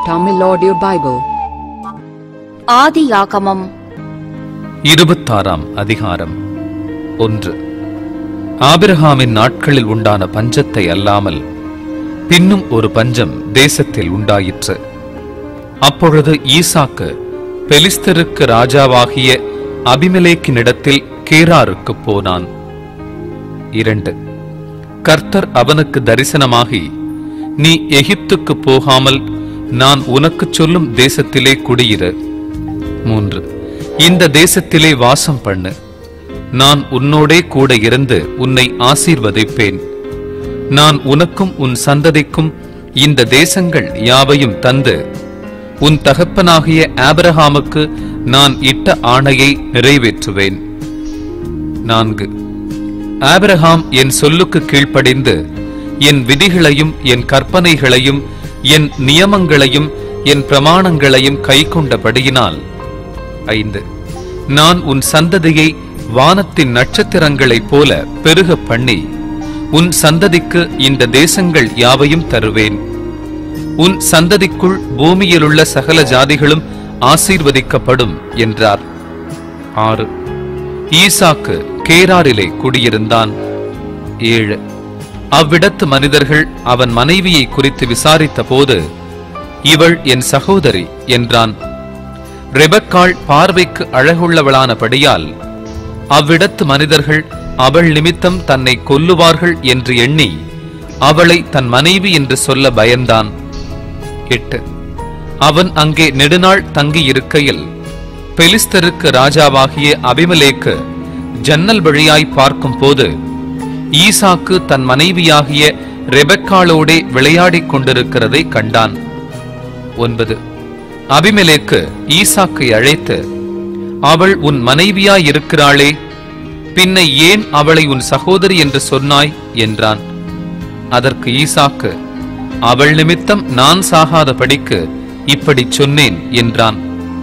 Tamil Audio Bible. ஆதியாகமம் இருபத்தாறாம் அதிகாரம் ஒன்று ஆபிரகாமின் நாட்களில் உண்டான பஞ்சத்தை அல்லாமல் பின்னும் ஒரு பஞ்சம் தேசத்தில் உண்டாயிற்று அப்பொழுது ஈசாக்கு பெலிஸ்தருக்கு ராஜாவாகிய அபிமெலேக்கினிடத்தில் கேராருக்கு போனான் இரண்டு கர்த்தர் அவனுக்கு தரிசனமாகி நீ எகிப்துக்கு போகாமல் நான் உனக்குச் சொல்லும் தேசத்திலே குடியிரு மூன்று இந்த தேசத்திலே வாசம் பண்ணு நான் உன்னோடே கூட இருந்து உன்னை ஆசீர்வதிப்பேன் நான் உனக்கும் உன் சந்ததிக்கும் இந்த தேசங்கள் யாவையும் தந்து உன் தகப்பனாகிய ஆபிரகாமுக்கு நான் இட்ட ஆணையை நிறைவேற்றுவேன் நான்கு ஆபிரகாம் என் சொல்லுக்கு கீழ்ப்படிந்து என் விதிகளையும் என் கற்பனைகளையும் என் நியமங்களையும் என் பிரமாணங்களையும் கைக்கொண்டபடியினால் ஐந்து நான் உன் சந்ததியை வானத்தின் நட்சத்திரங்களைப் போல பெருகப் பண்ணி உன் சந்ததிக்கு இந்த தேசங்கள் யாவையும் தருவேன் உன் சந்ததிக்குள் பூமியிலுள்ள சகல ஜாதிகளும் ஆசீர்வதிக்கப்படும் என்றார் ஆறு ஈசாக்கு கேராரிலே குடியிருந்தான் ஏழு அவ்விடத்து மனிதர்கள் அவன் மனைவியை குறித்து விசாரித்த போது இவள் என் சகோதரி என்றான் ரெபக்காள் பார்வைக்கு அழகுள்ளவளானபடியால் அவ்விடத்து மனிதர்கள் அவள் நிமித்தம் தன்னை கொல்லுவார்கள் என்று எண்ணி அவளை தன் மனைவி என்று சொல்ல பயந்தான் எட்டு அவன் அங்கே நெடுநாள் தங்கியிருக்கையில் பெலிஸ்தருக்கு ராஜாவாகிய அபிமலேக்கு ஜன்னல் வழியாய் பார்க்கும் போது ஈசாக்கு தன் மனைவியாகிய ரெபெக்காளோடே விளையாடிக் கொண்டிருக்கிறதை கண்டான் ஒன்பது அபிமெலேக்கு ஈசாக்கை அழைத்து அவள் உன் மனைவியாயிருக்கிறாளே பின்ன ஏன் அவளை உன் சகோதரி என்று சொன்னாய் என்றான் அதற்கு ஈசாக்கு அவள் நிமித்தம் நான் சாகாதபடிக்கு இப்படிச் சொன்னேன் என்றான்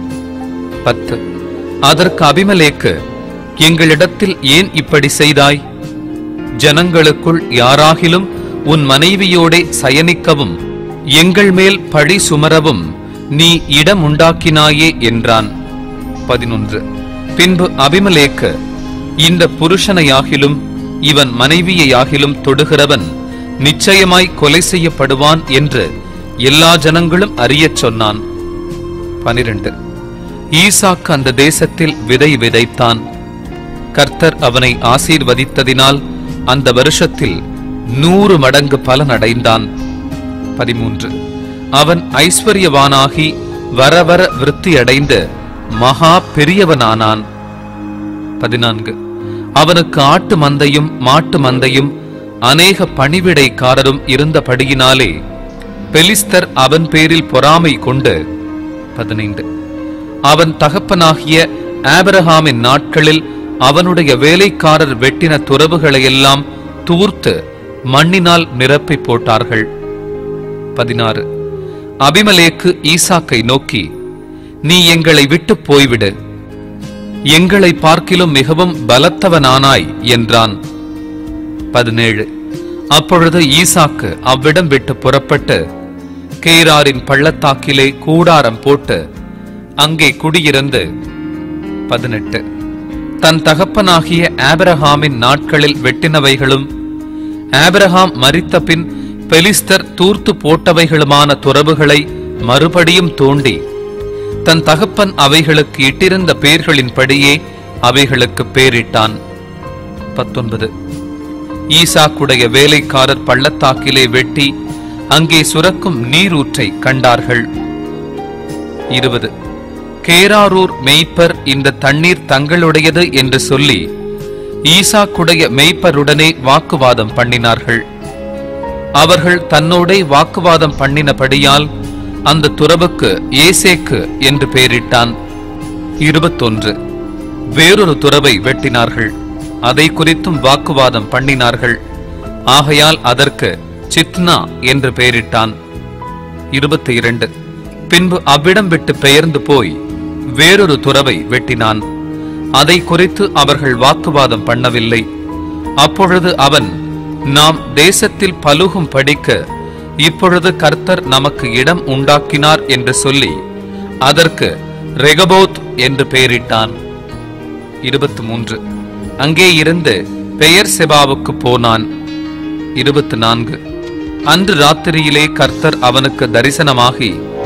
பத்து அதற்கு அபிமலேக்கு எங்களிடத்தில் ஏன் இப்படி செய்தாய் ஜனங்களுக்குள் யாராகிலும் உன் மனைவியோடே சயனிக்கவும் எங்கள் மேல் பழி சுமரவும் நீ இடம் உண்டாக்கினாயே என்றான் பதினொன்று பின்பு அபிமலேக்கு இந்த புருஷனையாகிலும் இவன் மனைவியையாகிலும் தொடுகிறவன் நிச்சயமாய் கொலை செய்யப்படுவான் என்று எல்லா ஜனங்களும் அறியச் சொன்னான் பனிரெண்டு ஈசாக்கு அந்த தேசத்தில் விதை விதைத்தான் கர்த்தர் அவனை ஆசீர்வதித்ததினால் அந்த வருஷத்தில் நூறு மடங்கு பலன் அடைந்தான் பதிமூன்று அவன் ஐஸ்வர்யவானாகி வர வர விருத்தியடைந்து மகா பெரியவனானான் பதினான்கு அவனுக்கு ஆட்டு மந்தையும் மாட்டு மந்தையும் அநேக பணிவிடைக்காரரும் இருந்தபடியினாலே பெலிஸ்தர் அவன் பேரில் பொறாமை கொண்டு பதினைந்து அவன் தகப்பனாகிய ஆபிரகாமின் நாட்களில் அவனுடைய வேலைக்காரர் வெட்டின துறவுகளையெல்லாம் தூர்த்து மண்ணினால் நிரப்பி போட்டார்கள் பதினாறு அபிமலேக்கு ஈசாக்கை நோக்கி நீ எங்களை விட்டு போய்விடு எங்களை பார்க்கிலும் மிகவும் பலத்தவனானாய் என்றான் பதினேழு அப்பொழுது ஈசாக்கு அவ்விடம் விட்டு புறப்பட்டு கேராரின் பள்ளத்தாக்கிலே கூடாரம் போட்டு அங்கே குடியிருந்து பதினெட்டு தன் தகப்பனாகிய ஆபிரகாமின் நாட்களில் வெட்டினவைகளும் ஆபிரகாம் மரித்த பின் பெலிஸ்தர் தூர்த்து போட்டவைகளுமான துறவுகளை மறுபடியும் தோண்டி தன் தகப்பன் அவைகளுக்கு இட்டிருந்த பெயர்களின்படியே அவைகளுக்கு பேரிட்டான் பத்தொன்பது ஈசாக்குடைய வேலைக்காரர் பள்ளத்தாக்கிலே வெட்டி அங்கே சுரக்கும் நீரூற்றை கண்டார்கள் இருபது கேராரூர் மேய்ப்பர் இந்த தண்ணீர் தங்களுடையது என்று சொல்லி ஈசாக்குடைய மேய்ப்பருடனே வாக்குவாதம் பண்ணினார்கள் அவர்கள் தன்னோடே வாக்குவாதம் பண்ணினபடியால் அந்த துறவுக்கு ஏசேக்கு என்று பெயரிட்டான் இருபத்தொன்று வேறொரு துறவை வெட்டினார்கள் அதை குறித்தும் வாக்குவாதம் பண்ணினார்கள் ஆகையால் அதற்கு சித்னா என்று பெயரிட்டான் இருபத்தி இரண்டு பின்பு அவ்விடம் விட்டு பெயர்ந்து போய் வேறொரு துறவை வெட்டினான் அதை குறித்து அவர்கள் வாக்குவாதம் பண்ணவில்லை அப்பொழுது அவன் நாம் தேசத்தில் பலுகும் படிக்க இப்பொழுது கர்த்தர் நமக்கு இடம் உண்டாக்கினார் என்று சொல்லி அதற்கு ரெகபோத் என்று பெயரிட்டான் இருபத்தி மூன்று அங்கே இருந்து பெயர் செபாவுக்கு போனான் இருபத்தி நான்கு அன்று ராத்திரியிலே கர்த்தர் அவனுக்கு தரிசனமாகி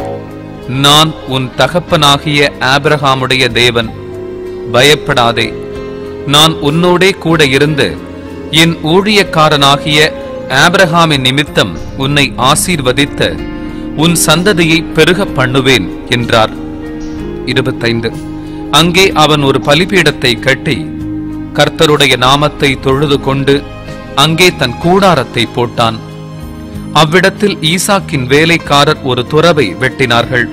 நான் உன் தகப்பனாகிய ஆபிரகாமுடைய தேவன் பயப்படாதே நான் உன்னோடே கூட இருந்து என் ஊழியக்காரனாகிய ஆபிரகாமின் நிமித்தம் உன்னை ஆசீர்வதித்து உன் சந்ததியை பெருக பண்ணுவேன் என்றார் இருபத்தைந்து அங்கே அவன் ஒரு பலிபீடத்தை கட்டி கர்த்தருடைய நாமத்தை தொழுது கொண்டு அங்கே தன் கூடாரத்தை போட்டான் அவ்விடத்தில் ஈசாக்கின் வேலைக்காரர் ஒரு துறவை வெட்டினார்கள்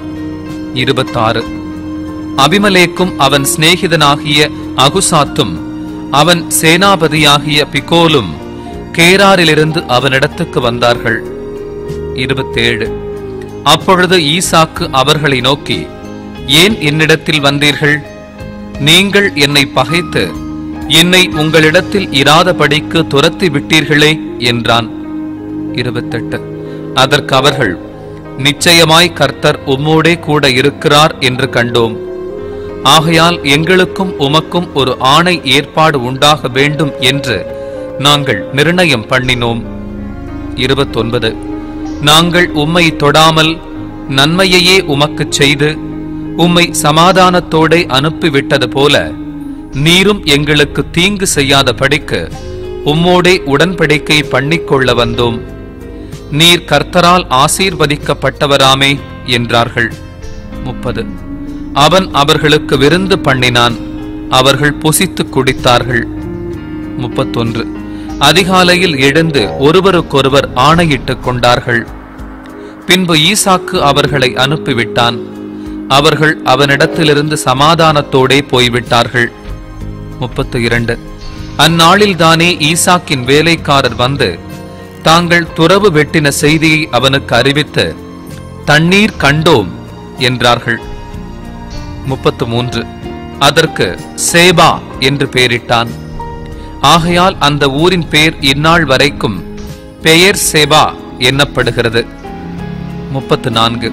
இருபத்தாறு அபிமலேக்கும் அவன் சிநேகிதனாகிய அகுசாத்தும் அவன் சேனாபதியாகிய பிகோலும் கேராரிலிருந்து அவனிடத்துக்கு வந்தார்கள் இருபத்தேழு அப்பொழுது ஈசாக்கு அவர்களை நோக்கி ஏன் என்னிடத்தில் வந்தீர்கள் நீங்கள் என்னை பகைத்து என்னை உங்களிடத்தில் இராதபடிக்கு துரத்தி விட்டீர்களே என்றான் இருபத்தெட்டு அதற்கு அவர்கள் நிச்சயமாய் கர்த்தர் உம்மோடே கூட இருக்கிறார் என்று கண்டோம் ஆகையால் எங்களுக்கும் உமக்கும் ஒரு ஆணை ஏற்பாடு உண்டாக வேண்டும் என்று நாங்கள் நிர்ணயம் பண்ணினோம் இருபத்தொன்பது நாங்கள் உம்மை தொடாமல் நன்மையையே உமக்குச் செய்து உம்மை சமாதானத்தோடே அனுப்பிவிட்டது போல நீரும் எங்களுக்கு தீங்கு செய்யாதபடிக்கு உம்மோடே உடன்படிக்கை பண்ணிக்கொள்ள வந்தோம் நீர் கர்த்தரால் ஆசீர்வதிக்கப்பட்டவராமே என்றார்கள் முப்பது அவன் அவர்களுக்கு விருந்து பண்ணினான் அவர்கள் புசித்துக் குடித்தார்கள் முப்பத்தொன்று அதிகாலையில் எழுந்து ஒருவருக்கொருவர் ஆணையிட்டுக் கொண்டார்கள் பின்பு ஈசாக்கு அவர்களை அனுப்பிவிட்டான் அவர்கள் அவனிடத்திலிருந்து சமாதானத்தோடே போய்விட்டார்கள் முப்பத்து இரண்டு அந்நாளில்தானே ஈசாக்கின் வேலைக்காரர் வந்து தாங்கள் துறவு வெட்டின செய்தியை அவனுக்கு அறிவித்து தண்ணீர் கண்டோம் என்றார்கள் முப்பத்து மூன்று அதற்கு சேபா என்று பெயரிட்டான் ஆகையால் அந்த ஊரின் பேர் இந்நாள் வரைக்கும் பெயர் சேபா எண்ணப்படுகிறது முப்பத்து நான்கு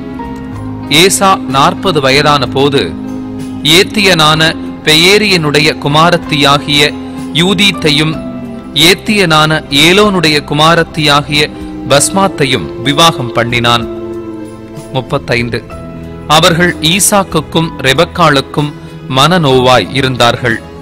ஏசா நாற்பது வயதான போது ஏத்தியனான பெயேரியனுடைய குமாரத்தியாகிய யூதீத்தையும் ஏத்தியனான ஏலோனுடைய குமாரத்தியாகிய பஸ்மாத்தையும் விவாகம் பண்ணினான் முப்பத்தைந்து அவர்கள் ஈசாக்குக்கும் ரெபக்காளுக்கும் மனநோவாய் இருந்தார்கள்